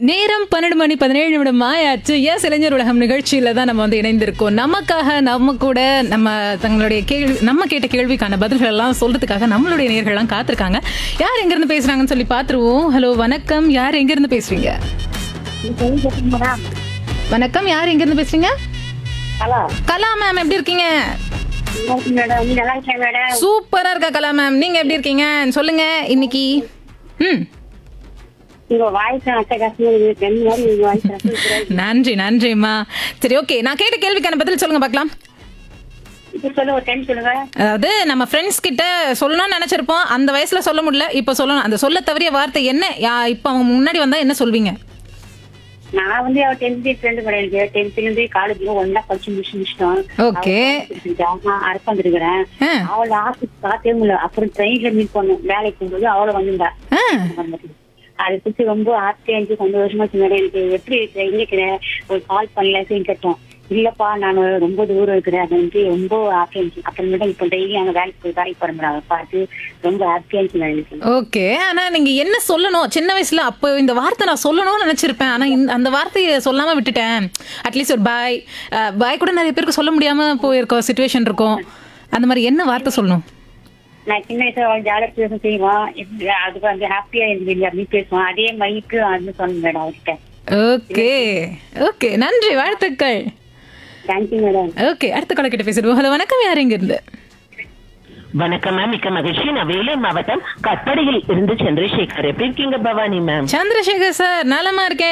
நேரம் பன்னெண்டு மணி பதினேழு நிமிடம் ஆயாச்சு எஸ் இளைஞர் உலகம் நிகழ்ச்சியில தான் நம்ம வந்து இணைந்திருக்கோம் நமக்காக நம்ம கூட நம்ம தங்களுடைய கேள்வி நம்ம கேட்ட கேள்விக்கான பதில்கள் எல்லாம் சொல்றதுக்காக நம்மளுடைய நேர்கள்லாம் காத்திருக்காங்க யார் எங்க இருந்து பேசுறாங்கன்னு சொல்லி பாத்துருவோம் ஹலோ வணக்கம் யார் எங்க இருந்து பேசுறீங்க வணக்கம் யார் எங்க இருந்து பேசுறீங்க ஹலோ கலா மேம் எப்படி இருக்கீங்க மேடம் நீ நல்லா இருக்கேன் மேடம் சூப்பரா இருக்கா கலா மேம் நீங்க எப்படி இருக்கீங்க சொல்லுங்க இன்னைக்கு ம் உங்க வாய்ஸ் அட்டகாசமா இருக்கு ரெண்டு மாதிரி உங்க வாய்ஸ் ரசிக்கிறேன் நன்றி நன்றிம்மா சரி ஓகே நான் கேட்ட கேள்விக்கான பதில் சொல்லுங்க பார்க்கலாம் இப்ப சொல்லுங்க ஒரு டைம் சொல்லுங்க அதாவது நம்ம ஃப்ரெண்ட்ஸ் கிட்ட சொல்லணும்னு நினைச்சிருப்போம் அந்த வயசுல சொல்ல முடியல இப்ப சொல்லணும் அந்த சொல்ல தவறிய வார்த்தை என்ன யா- இப்ப அவங்க முன்னாடி வந்தா என்ன சொல்வீங்க நான் வந்து அவ டென்த் ஃப்ரெண்டு கிடையாது டென்த்ல இருந்து காலேஜ்ல ஒன்னா படிச்சு முடிச்சு முடிச்சிட்டோம் Okay. அரசு வந்திருக்கிறேன் ஆ. அவளை ஆஃபீஸ் பார்த்தே முடியல அப்புறம் ட்ரெயின்ல மீட் பண்ணோம் வேலைக்கு போகும்போது அவளை வந்திருந்தா ஆ, அதை பத்தி ரொம்ப ஆசையா இருந்துச்சு சந்தோஷமா இருந்துச்சு மேடம் எனக்கு எப்படி இருக்கிற எங்க இருக்கிற ஒரு கால் பண்ணல சரி கேட்டோம் இல்லப்பா நான் ரொம்ப தூரம் இருக்கிறேன் அது வந்து ரொம்ப ஹாப்பியா இருந்துச்சு அப்புறமேட்டு இப்போ டெய்லி அங்க வேலைக்கு போய் வேலைக்கு போற மேடம் அதை பார்த்து ரொம்ப ஹாப்பியா இருந்துச்சு மேடம் எனக்கு ஓகே ஆனா நீங்க என்ன சொல்லணும் சின்ன வயசுல அப்போ இந்த வார்த்தை நான் சொல்லணும்னு நினைச்சிருப்பேன் ஆனா இந்த- அந்த வார்த்தையை சொல்லாம விட்டுட்டேன் அட்லீஸ்ட் ஒரு பாய் பாய் கூட நிறைய பேருக்கு சொல்ல முடியாம போயிருக்கோம் சுச்சுவேஷன் இருக்கும் அந்த மாதிரி என்ன வார்த்தை சொல்லணும் நான் சின்ன வயசுல அவள் ஜாலியா பேச செய்வான் எப்படி அதுக்கு வந்து ஹாப்பியா இருந்தது அப்படின்னு பேசுவான் அதே மைக்கு அது சொன்னேன் மேடம் அவர்கிட்ட ஓகே ஓகே நன்றி வாழ்த்துக்கள் தேங்க்யூ மேடம் ஓகே அடுத்த கால கிட்ட பேசிடுவோம் ஹலோ வணக்கம் யார் எங்க இருந்து வணக்கம் மேம் மிக்க மகிழ்ச்சி நான் வேலூர் மாவட்டம் கட்படியில் இருந்து சந்திரசேகர் எப்படி இருக்கீங்க பவானி மேம் சந்திரசேகர் சார் நலமா இருக்கேன்